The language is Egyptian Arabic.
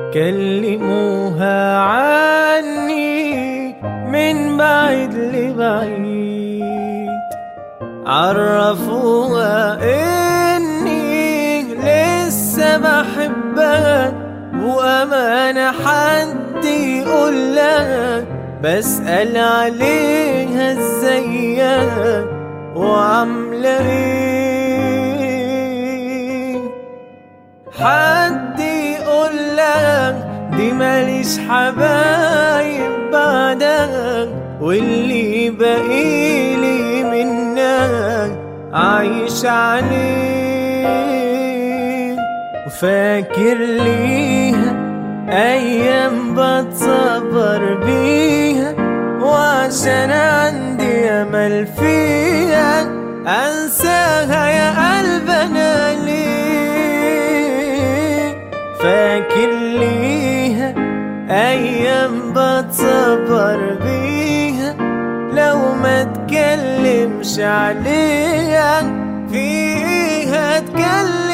كلموها عني من بعيد لبعيد عرفوها اني لسه بحبها وامانة حد يقول لها بسأل عليها ازيها وعاملة ايه حد يقول لها دي ماليش حبايب بعدها واللي بقيلي منها عايش عليه وفاكر ليها أيام بتصبر بيها وعشان عندي أمل فيها أنساها يا قلب أنا ليه فاكر ليها أيام بتصبر بيها لو ما تكلمش عليها فيها اتكلم